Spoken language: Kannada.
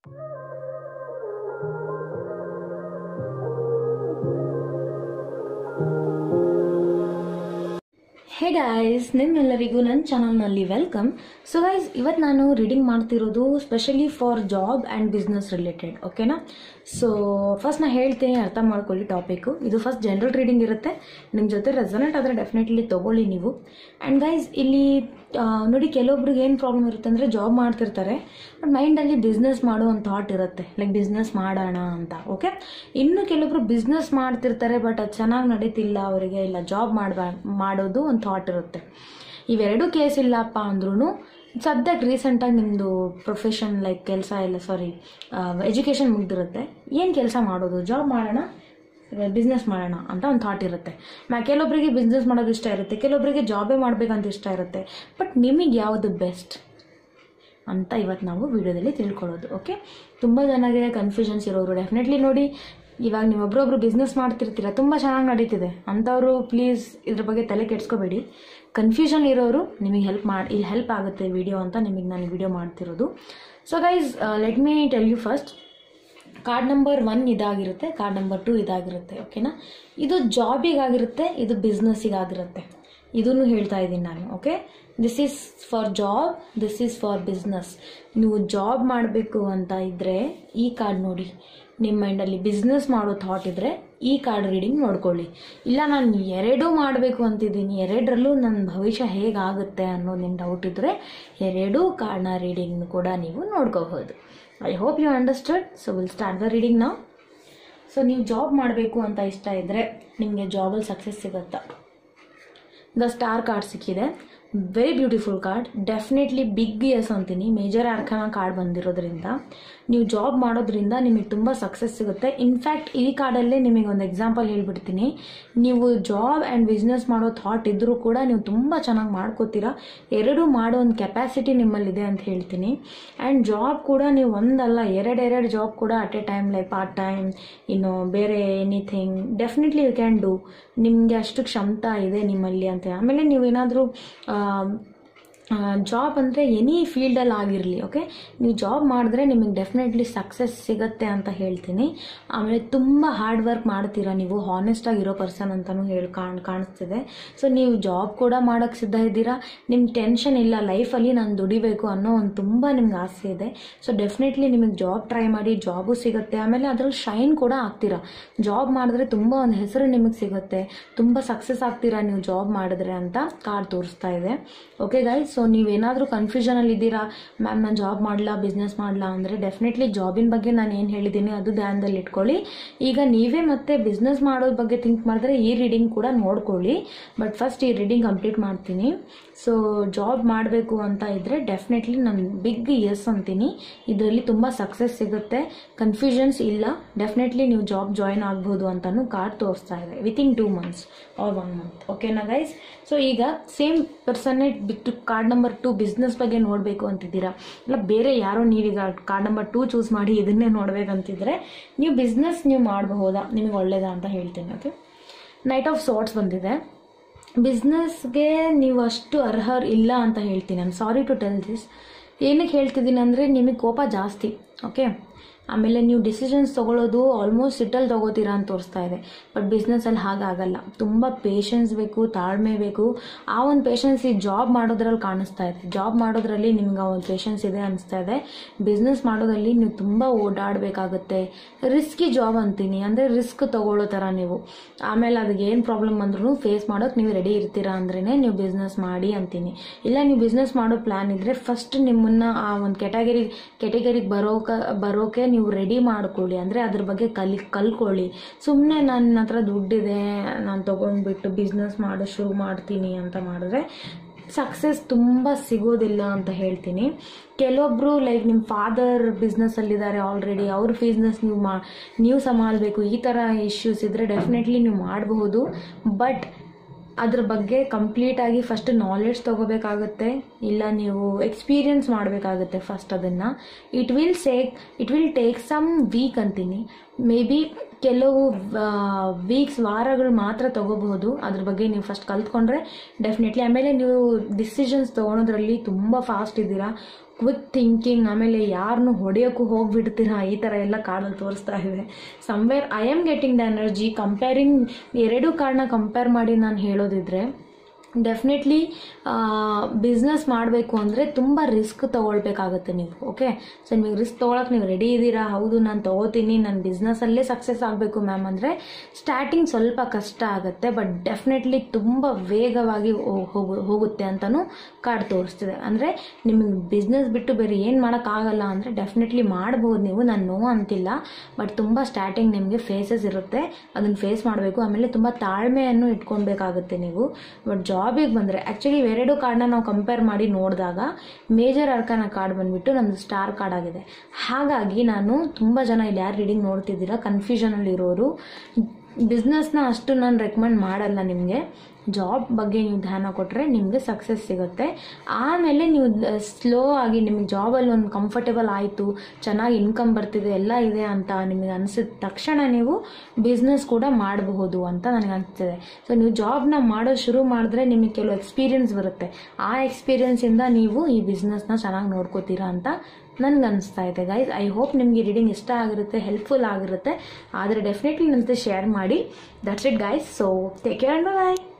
ಹೇ ಗಾಯ್ಸ್ ನಿಮ್ಮೆಲ್ಲರಿಗೂ ನನ್ನ ಚಾನಲ್ನಲ್ಲಿ ವೆಲ್ಕಮ್ ಸೊ ಗೈಸ್ ಇವತ್ತು ನಾನು ರೀಡಿಂಗ್ ಮಾಡ್ತಿರೋದು specially for job and business related ಓಕೆನಾ ಸೊ ಫಸ್ಟ್ ನಾನು ಹೇಳ್ತೀನಿ ಅರ್ಥ ಮಾಡ್ಕೊಳ್ಳಿ ಟಾಪಿಕ್ಕು ಇದು ಫಸ್ಟ್ ಜನರಲ್ ರೀಡಿಂಗ್ ಇರುತ್ತೆ ನಿಮ್ಮ ಜೊತೆ ರೆಸನೇಟ್ ಆದರೆ ಡೆಫಿನೆಟ್ಲಿ ತೊಗೊಳ್ಳಿ ನೀವು ಆ್ಯಂಡ್ ಗೈಸ್ ಇಲ್ಲಿ ಆ, ನೋಡಿ ಕೆಲವೊಬ್ರಿಗೆ ಏನು ಪ್ರಾಬ್ಲಮ್ ಇರುತ್ತೆ ಅಂದರೆ ಜಾಬ್ ಮಾಡ್ತಿರ್ತಾರೆ ಬಟ್ ಮೈಂಡಲ್ಲಿ ಬಿಸ್ನೆಸ್ ಮಾಡೋ ಒಂದು ಥಾಟ್ ಇರುತ್ತೆ ಲೈಕ್ ಬಿಸ್ನೆಸ್ ಮಾಡೋಣ ಅಂತ ಓಕೆ ಇನ್ನು ಕೆಲವೊಬ್ರು ಬಿಸ್ನೆಸ್ ಮಾಡ್ತಿರ್ತಾರೆ ಬಟ್ ಅದು ಚೆನ್ನಾಗಿ ನಡೀತಿಲ್ಲ ಅವರಿಗೆ ಇಲ್ಲ ಜಾಬ್ ಮಾಡ್ಬಾ ಮಾಡೋದು ಒಂದು ಥಾಟ್ ಇರುತ್ತೆ ಇವೆರಡೂ ಕೇಸ್ ಇಲ್ಲಪ್ಪ ಅಂದ್ರೂ ಸದ್ಯಕ್ಕೆ ರೀಸೆಂಟಾಗಿ ನಿಮ್ಮದು ಪ್ರೊಫೆಷನ್ ಲೈಕ್ ಕೆಲಸ ಇಲ್ಲ ಸಾರಿ ಎಜುಕೇಷನ್ ಮುಗ್ದಿರುತ್ತೆ ಏನು ಕೆಲಸ ಮಾಡೋದು ಜಾಬ್ ಮಾಡೋಣ ಬಿಸ್ನೆಸ್ ಮಾಡೋಣ ಅಂತ ಒಂದು ಥಾಟ್ ಇರುತ್ತೆ ಮ್ಯಾ ಕೆಲವೊಬ್ಬರಿಗೆ ಬಿಸ್ನೆಸ್ ಮಾಡೋದು ಇಷ್ಟ ಇರುತ್ತೆ ಕೆಲವೊಬ್ಬರಿಗೆ ಜಾಬೇ ಮಾಡಬೇಕಂತ ಇಷ್ಟ ಇರುತ್ತೆ ಬಟ್ ನಿಮಗೆ ಯಾವುದು ಬೆಸ್ಟ್ ಅಂತ ಇವತ್ತು ನಾವು ವಿಡಿಯೋದಲ್ಲಿ ತಿಳ್ಕೊಳ್ಳೋದು ಓಕೆ ತುಂಬ ಜನಗೆ ಕನ್ಫ್ಯೂಷನ್ಸ್ ಇರೋರು ಡೆಫಿನೆಟ್ಲಿ ನೋಡಿ ಇವಾಗ ನೀವೊಬ್ರೊಬ್ರು ಬಿಸ್ನೆಸ್ ಮಾಡ್ತಿರ್ತೀರ ತುಂಬ ಚೆನ್ನಾಗಿ ನಡೀತಿದೆ ಅಂಥವ್ರು ಪ್ಲೀಸ್ ಇದ್ರ ಬಗ್ಗೆ ತಲೆ ಕೆಡ್ಸ್ಕೋಬೇಡಿ ಕನ್ಫ್ಯೂಷನ್ ಇರೋರು ನಿಮಗೆ ಹೆಲ್ಪ್ ಮಾಡಿ ಇಲ್ಲಿ ಹೆಲ್ಪ್ ಆಗುತ್ತೆ ವಿಡಿಯೋ ಅಂತ ನಿಮಗೆ ನಾನು ವಿಡಿಯೋ ಮಾಡ್ತಿರೋದು so guys let me tell you first card number one ಇದಾಗಿರುತ್ತೆ ಕಾರ್ಡ್ ನಂಬರ್ ಟು ಇದಾಗಿರುತ್ತೆ ಓಕೆನಾ ಇದು ಜಾಬಿಗಾಗಿರುತ್ತೆ ಇದು ಬಿಸ್ನೆಸ್ಸಿಗಾಗಿರುತ್ತೆ ಇದನ್ನು ಹೇಳ್ತಾ ಇದ್ದೀನಿ ನಾನು okay this is for job this is for business ನೀವು ಜಾಬ್ ಮಾಡಬೇಕು ಅಂತ ಇದ್ದರೆ ಈ ಕಾರ್ಡ್ ನೋಡಿ ನಿಮ್ಮ ಮೈಂಡಲ್ಲಿ ಬಿಸ್ನೆಸ್ ಮಾಡೋ ಥಾಟ್ ಇದ್ದರೆ ಈ ಕಾರ್ಡ್ ರೀಡಿಂಗ್ ನೋಡ್ಕೊಳ್ಳಿ ಇಲ್ಲ ನಾನು ಎರಡೂ ಮಾಡಬೇಕು ಅಂತಿದ್ದೀನಿ ಎರಡರಲ್ಲೂ ನನ್ನ ಭವಿಷ್ಯ ಹೇಗಾಗುತ್ತೆ ಅನ್ನೋದು ನಿಮ್ಮ ಡೌಟ್ ಇದ್ದರೆ ಎರಡೂ ಕಾರ್ಡ್ನ ರೀಡಿಂಗ್ ಕೂಡ ನೀವು ನೋಡ್ಕೋಬಹುದು I hope you understood so will start the reading ನಾವು ಸೊ ನೀವು ಜಾಬ್ ಮಾಡಬೇಕು ಅಂತ ಇಷ್ಟ ಇದ್ದರೆ ನಿಮಗೆ ಜಾಬಲ್ಲಿ ಸಕ್ಸಸ್ ಸಿಗುತ್ತಾ ದ ಸ್ಟಾರ್ ಕಾರ್ಡ್ ಸಿಕ್ಕಿದೆ very beautiful card definitely big yes ಅಂತೀನಿ ಮೇಜರ್ ಆರ್ಖಾನ ಕಾರ್ಡ್ ಬಂದಿರೋದ್ರಿಂದ ನೀವು ಜಾಬ್ ಮಾಡೋದ್ರಿಂದ ನಿಮಗೆ ತುಂಬ ಸಕ್ಸಸ್ ಸಿಗುತ್ತೆ ಇನ್ಫ್ಯಾಕ್ಟ್ ಈ ಕಾರ್ಡಲ್ಲೇ ನಿಮಗೆ ಒಂದು ಎಕ್ಸಾಂಪಲ್ ಹೇಳ್ಬಿಡ್ತೀನಿ ನೀವು ಜಾಬ್ ಆ್ಯಂಡ್ ಬಿಸ್ನೆಸ್ ಮಾಡೋ ಥಾಟ್ ಇದ್ದರೂ ಕೂಡ ನೀವು ತುಂಬ ಚೆನ್ನಾಗಿ ಮಾಡ್ಕೋತೀರಾ ಎರಡೂ ಮಾಡೋ ಒಂದು ಕೆಪಾಸಿಟಿ ನಿಮ್ಮಲ್ಲಿದೆ ಅಂತ ಹೇಳ್ತೀನಿ ಆ್ಯಂಡ್ ಜಾಬ್ ಕೂಡ ನೀವು ಒಂದಲ್ಲ ಎರಡೆರಡು ಜಾಬ್ ಕೂಡ at a time like part time ಇನ್ನು ಬೇರೆ anything definitely you can do ನಿಮಗೆ ಅಷ್ಟು ಕ್ಷಮತಾ ಇದೆ ನಿಮ್ಮಲ್ಲಿ ಅಂತ ಆಮೇಲೆ ನೀವೇನಾದರೂ ಜಾಬ್ ಅಂದರೆ ಎನಿ ಫೀಲ್ಡಲ್ಲಿ ಆಗಿರಲಿ ಓಕೆ ನೀವು ಜಾಬ್ ಮಾಡಿದ್ರೆ ನಿಮಗೆ ಡೆಫಿನೆಟ್ಲಿ ಸಕ್ಸಸ್ ಸಿಗತ್ತೆ ಅಂತ ಹೇಳ್ತೀನಿ ಆಮೇಲೆ ತುಂಬ ಹಾರ್ಡ್ ವರ್ಕ್ ಮಾಡ್ತೀರಾ ನೀವು ಹಾನೆಸ್ಟಾಗಿ ಇರೋ ಪರ್ಸನ್ ಅಂತಲೂ ಹೇಳಿ ಕಾಣ್ ಕಾಣಿಸ್ತಿದೆ ಸೊ ನೀವು ಜಾಬ್ ಕೂಡ ಮಾಡೋಕ್ಕೆ ಸಿದ್ಧ ಇದ್ದೀರಾ ನಿಮ್ಗೆ ಟೆನ್ಷನ್ ಇಲ್ಲ ಲೈಫಲ್ಲಿ ನಾನು ದುಡಿಬೇಕು ಅನ್ನೋ ಒಂದು ತುಂಬ ನಿಮ್ಗೆ ಆಸೆ ಇದೆ ಸೊ ಡೆಫಿನೆಟ್ಲಿ ನಿಮಗೆ ಜಾಬ್ ಟ್ರೈ ಮಾಡಿ ಜಾಬು ಸಿಗುತ್ತೆ ಆಮೇಲೆ ಅದರಲ್ಲಿ ಶೈನ್ ಕೂಡ ಆಗ್ತೀರಾ ಜಾಬ್ ಮಾಡಿದ್ರೆ ತುಂಬ ಒಂದು ಹೆಸರು ನಿಮಗೆ ಸಿಗುತ್ತೆ ತುಂಬ ಸಕ್ಸಸ್ ಆಗ್ತೀರಾ ನೀವು ಜಾಬ್ ಮಾಡಿದ್ರೆ ಅಂತ ಕಾರ್ಡ್ ತೋರಿಸ್ತಾ ಇದೆ ಓಕೆ ಗೈಸ್ ಸೊ ನೀವೇನಾದರೂ ಕನ್ಫ್ಯೂಷನಲ್ಲಿ ಇದ್ದೀರಾ ಮ್ಯಾಮ್ ನಾನು ಜಾಬ್ ಮಾಡಲಾ ಬಿಸ್ನೆಸ್ ಮಾಡಲಾ ಅಂದರೆ ಡೆಫಿನೆಟ್ಲಿ ಜಾಬಿನ ಬಗ್ಗೆ ನಾನು ಏನು ಹೇಳಿದ್ದೀನಿ ಅದು ಧ್ಯಾನದಲ್ಲಿ ಇಟ್ಕೊಳ್ಳಿ ಈಗ ನೀವೇ ಮತ್ತೆ ಬಿಸ್ನೆಸ್ ಮಾಡೋದ್ರ ಬಗ್ಗೆ ಥಿಂಕ್ ಮಾಡಿದ್ರೆ ಈ ರೀಡಿಂಗ್ ಕೂಡ ನೋಡ್ಕೊಳ್ಳಿ ಬಟ್ ಫಸ್ಟ್ ಈ ರೀಡಿಂಗ್ ಕಂಪ್ಲೀಟ್ ಮಾಡ್ತೀನಿ ಸೊ ಜಾಬ್ ಮಾಡಬೇಕು ಅಂತ ಇದ್ದರೆ ಡೆಫಿನೆಟ್ಲಿ ನಾನು ಬಿಗ್ ಎಸ್ ಅಂತೀನಿ ಇದರಲ್ಲಿ ತುಂಬ ಸಕ್ಸಸ್ ಸಿಗುತ್ತೆ ಕನ್ಫ್ಯೂಷನ್ಸ್ ಇಲ್ಲ ಡೆಫಿನೆಟ್ಲಿ ನೀವು ಜಾಬ್ ಜಾಯಿನ್ ಆಗ್ಬೋದು ಅಂತಲೂ ಕಾರ್ಡ್ ತೋರಿಸ್ತಾ ಇದೆ within two months or one month ಓಕೆನಾ ಗೈಸ್ ಸೊ ಈಗ ಸೇಮ್ ಪರ್ಸನ್ನೇ ಬಿಟ್ಟು ಕಾರ್ಡ್ ನಂಬರ್ ಟು ಬಿಸ್ನೆಸ್ ಬಗ್ಗೆ ನೋಡಬೇಕು ಅಂತಿದ್ದೀರಾ ಇಲ್ಲ ಬೇರೆ ಯಾರೋ ನೀವೀಗ ಕಾರ್ಡ್ ನಂಬರ್ ಟೂ ಚೂಸ್ ಮಾಡಿ ಇದನ್ನೇ ನೋಡ್ಬೇಕಂತಿದ್ರೆ ನೀವು ಬಿಸ್ನೆಸ್ ನೀವು ಮಾಡಬಹುದಾ ನಿಮಗೆ ಒಳ್ಳೇದಾ ಅಂತ ಹೇಳ್ತೀನಿ ಓಕೆ ನೈಟ್ ಆಫ್ ಸಾರ್ಟ್ಸ್ ಬಂದಿದೆ ಬಿಸ್ನೆಸ್ಗೆ ನೀವು ಅಷ್ಟು ಅರ್ಹರ್ ಇಲ್ಲ ಅಂತ ಹೇಳ್ತೀನಿ ನಾನು ಸಾರಿ ಟು ಟೆಲ್ ದಿಸ್ ಏನಕ್ಕೆ ಹೇಳ್ತಿದ್ದೀನಿ ಅಂದರೆ ನಿಮಗೆ ಕೋಪ ಜಾಸ್ತಿ ಓಕೆ ಆಮೇಲೆ ನೀವು ಡಿಸಿಷನ್ಸ್ ತೊಗೊಳ್ಳೋದು ಆಲ್ಮೋಸ್ಟ್ ಸಿಟ್ಟಲ್ಲಿ ತೊಗೋತೀರಾ ಅಂತ ತೋರಿಸ್ತಾ ಇದೆ ಬಟ್ ಬಿಸ್ನೆಸ್ಸಲ್ಲಿ ಹಾಗಾಗಲ್ಲ ತುಂಬ ಪೇಷನ್ಸ್ ಬೇಕು ತಾಳ್ಮೆ ಬೇಕು ಆ ಒಂದು ಪೇಷನ್ಸ್ ಈ ಜಾಬ್ ಮಾಡೋದ್ರಲ್ಲಿ ಕಾಣಿಸ್ತಾ ಇದೆ ಜಾಬ್ ಮಾಡೋದ್ರಲ್ಲಿ ನಿಮ್ಗೆ ಆ ಒಂದು ಪೇಷನ್ಸ್ ಇದೆ ಅನಿಸ್ತಾ ಇದೆ ಬಿಸ್ನೆಸ್ ಮಾಡೋದ್ರಲ್ಲಿ ನೀವು ತುಂಬ ಓಡಾಡಬೇಕಾಗುತ್ತೆ ರಿಸ್ಕಿ ಜಾಬ್ ಅಂತೀನಿ ಅಂದರೆ ರಿಸ್ಕ್ ತೊಗೊಳ್ಳೋ ಥರ ನೀವು ಆಮೇಲೆ ಅದಕ್ಕೆ ಏನು ಪ್ರಾಬ್ಲಮ್ ಬಂದ್ರೂ ಫೇಸ್ ಮಾಡೋಕೆ ನೀವು ರೆಡಿ ಇರ್ತೀರಾ ಅಂದ್ರೇ ನೀವು ಬಿಸ್ನೆಸ್ ಮಾಡಿ ಅಂತೀನಿ ಇಲ್ಲ ನೀವು ಬಿಸ್ನೆಸ್ ಮಾಡೋ ಪ್ಲ್ಯಾನ್ ಇದ್ದರೆ ಫಸ್ಟ್ ನಿಮ್ಮನ್ನು ಆ ಒಂದು ಕೆಟಗರಿ ಕೆಟಗರಿಗೆ ಬರೋಕ ಬರೋಕೆ ನೀವು ರೆಡಿ ಮಾಡ್ಕೊಳ್ಳಿ ಅಂದರೆ ಅದ್ರ ಬಗ್ಗೆ ಕಲಿ ಕಲ್ಕೊಳ್ಳಿ ಸುಮ್ಮನೆ ನನ್ನ ಹತ್ರ ದುಡ್ಡಿದೆ ನಾನು ತೊಗೊಂಡ್ಬಿಟ್ಟು ಬಿಸ್ನೆಸ್ ಮಾಡೋ ಶುರು ಮಾಡ್ತೀನಿ ಅಂತ ಮಾಡಿದ್ರೆ ಸಕ್ಸಸ್ ತುಂಬ ಸಿಗೋದಿಲ್ಲ ಅಂತ ಹೇಳ್ತೀನಿ ಕೆಲವೊಬ್ಬರು ಲೈಕ್ ನಿಮ್ಮ ಫಾದರ್ ಬಿಸ್ನೆಸ್ಸಲ್ಲಿದ್ದಾರೆ ಆಲ್ರೆಡಿ ಅವ್ರ ಬಿಸ್ನೆಸ್ ನೀವು ಮಾ ನೀವು ಸಂಭಾಳಬೇಕು ಈ ಥರ ಇಶ್ಯೂಸ್ ಇದ್ದರೆ ಡೆಫಿನೆಟ್ಲಿ ನೀವು ಮಾಡಬಹುದು ಬಟ್ ಅದ್ರ ಬಗ್ಗೆ ಕಂಪ್ಲೀಟಾಗಿ ಫಸ್ಟ್ ನಾಲೆಡ್ಜ್ ತೊಗೋಬೇಕಾಗುತ್ತೆ ಇಲ್ಲ ನೀವು ಎಕ್ಸ್ಪೀರಿಯನ್ಸ್ ಮಾಡಬೇಕಾಗುತ್ತೆ ಫಸ್ಟ್ ಅದನ್ನು it will sake it will take some week ಅಂತೀನಿ ಮೇ ಬಿ ಕೆಲವು ವೀಕ್ಸ್ ವಾರಗಳು ಮಾತ್ರ ತಗೋಬಹುದು ಅದ್ರ ಬಗ್ಗೆ ನೀವು ಫಸ್ಟ್ ಕಲ್ತ್ಕೊಂಡ್ರೆ ಡೆಫಿನೆಟ್ಲಿ ಆಮೇಲೆ ನೀವು ಡಿಸಿಷನ್ಸ್ ತೊಗೊಳೋದ್ರಲ್ಲಿ ತುಂಬ ಫಾಸ್ಟ್ ಇದ್ದೀರಾ ಕ್ವಿಕ್ ಥಿಂಕಿಂಗ್ ಆಮೇಲೆ ಯಾರನ್ನು ಹೊಡೆಯೋಕ್ಕೂ ಹೋಗ್ಬಿಡ್ತೀರಾ ಈ ಥರ ಎಲ್ಲ ಕಾರ್ಡಲ್ಲಿ ತೋರಿಸ್ತಾ ಇದೆ somewhere I am getting the energy comparing ಎರಡೂ ಕಾರ್ಡ್ನ ಕಂಪೇರ್ ಮಾಡಿ ನಾನು ಹೇಳೋದಿದ್ರೆ ಡೆಫಿನೆಟ್ಲಿ ಬಿಸ್ನೆಸ್ ಮಾಡಬೇಕು ಅಂದರೆ ತುಂಬ ರಿಸ್ಕ್ ತೊಗೊಳ್ಬೇಕಾಗತ್ತೆ ನೀವು ಓಕೆ ಸೊ ನಿಮಗೆ ರಿಸ್ಕ್ ತೊಗೊಳಕ್ಕೆ ನೀವು ರೆಡಿ ಇದ್ದೀರಾ ಹೌದು ನಾನು ತೊಗೋತೀನಿ ನನ್ನ ಬಿಸ್ನೆಸ್ಸಲ್ಲೇ ಸಕ್ಸಸ್ ಆಗಬೇಕು ಮ್ಯಾಮ್ ಅಂದರೆ ಸ್ಟಾರ್ಟಿಂಗ್ ಸ್ವಲ್ಪ ಕಷ್ಟ ಆಗುತ್ತೆ ಬಟ್ ಡೆಫಿನೆಟ್ಲಿ ತುಂಬ ವೇಗವಾಗಿ ಹೋ- ಹೋಗು ಹೋಗುತ್ತೆ ಅಂತಲೂ ಕಾರ್ಡ್ ತೋರಿಸ್ತಿದೆ ಅಂದರೆ ನಿಮಗೆ ಬಿಸ್ನೆಸ್ ಬಿಟ್ಟು ಬೇರೆ ಏನು ಮಾಡೋಕ್ಕಾಗಲ್ಲ ಅಂದರೆ ಡೆಫಿನೆಟ್ಲಿ ಮಾಡ್ಬೋದು ನೀವು ನಾನು ನೋ ಅಂತಿಲ್ಲ ಬಟ್ ತುಂಬ ಸ್ಟಾರ್ಟಿಂಗ್ ನಿಮಗೆ ಫೇಸಸ್ ಇರುತ್ತೆ ಅದನ್ನು ಫೇಸ್ ಮಾಡಬೇಕು ಆಮೇಲೆ ತುಂಬ ತಾಳ್ಮೆಯನ್ನು ಇಟ್ಕೊಳ್ಬೇಕಾಗುತ್ತೆ ನೀವು ಬಟ್ ಜಾಬಿಗೆ ಬಂದರೆ ಆ್ಯಕ್ಚುಲಿ ಎರಡು ಕಾರ್ಡ್ನ ನಾವು ಕಂಪೇರ್ ಮಾಡಿ ನೋಡಿದಾಗ ಮೇಜರ್ ಅರ್ಕನ ಕಾರ್ಡ್ ಬಂದ್ಬಿಟ್ಟು ನಮ್ಮದು ಸ್ಟಾರ್ ಕಾರ್ಡ್ ಆಗಿದೆ ಹಾಗಾಗಿ ನಾನು ತುಂಬ ಜನ ಇಲ್ಲಿ ಯಾರು ರೀಡಿಂಗ್ ನೋಡ್ತಿದ್ದೀರಾ ಕನ್ಫ್ಯೂಷನಲ್ಲಿ ಇರೋರು ಬಿಸ್ನೆಸ್ನ ಅಷ್ಟು ನಾನು ರೆಕಮೆಂಡ್ ಮಾಡಲ್ಲ ನಿಮಗೆ ಜಾಬ್ ಬಗ್ಗೆ ನೀವು ಧ್ಯಾನ ಕೊಟ್ಟರೆ ನಿಮಗೆ ಸಕ್ಸಸ್ ಸಿಗುತ್ತೆ ಆಮೇಲೆ ನೀವು ಸ್ಲೋ ಆಗಿ ನಿಮಗೆ ಜಾಬಲ್ಲಿ ಒಂದು ಕಂಫರ್ಟೇಬಲ್ ಆಯಿತು ಚೆನ್ನಾಗಿ ಇನ್ಕಮ್ ಬರ್ತಿದೆ ಎಲ್ಲ ಇದೆ ಅಂತ ನಿಮಗೆ ಅನಿಸಿದ ತಕ್ಷಣ ನೀವು ಬಿಸ್ನೆಸ್ ಕೂಡ ಮಾಡಬಹುದು ಅಂತ ನನಗೆ ಅನಿಸ್ತಿದೆ ಸೊ ನೀವು ಜಾಬ್ನ ಮಾಡೋದು ಶುರು ಮಾಡಿದ್ರೆ ನಿಮಗೆ ಕೆಲವು ಎಕ್ಸ್ಪೀರಿಯನ್ಸ್ ಬರುತ್ತೆ ಆ ಎಕ್ಸ್ಪೀರಿಯನ್ಸಿಂದ ನೀವು ಈ ಬಿಸ್ನೆಸ್ನ ಚೆನ್ನಾಗಿ ನೋಡ್ಕೋತೀರಾ ಅಂತ ನನ್ಗೆ ಅನಿಸ್ತಾ ಇದೆ ಗೈಸ್ ಐ ಹೋಪ್ ನಿಮಗೆ ರೀಡಿಂಗ್ ಇಷ್ಟ ಆಗಿರುತ್ತೆ ಹೆಲ್ಪ್ಫುಲ್ ಆಗಿರುತ್ತೆ ಆದರೆ ಡೆಫಿನೆಟ್ಲಿ ನನ್ನ ಜೊತೆ ಶೇರ್ ಮಾಡಿ that's it guys so take care and bye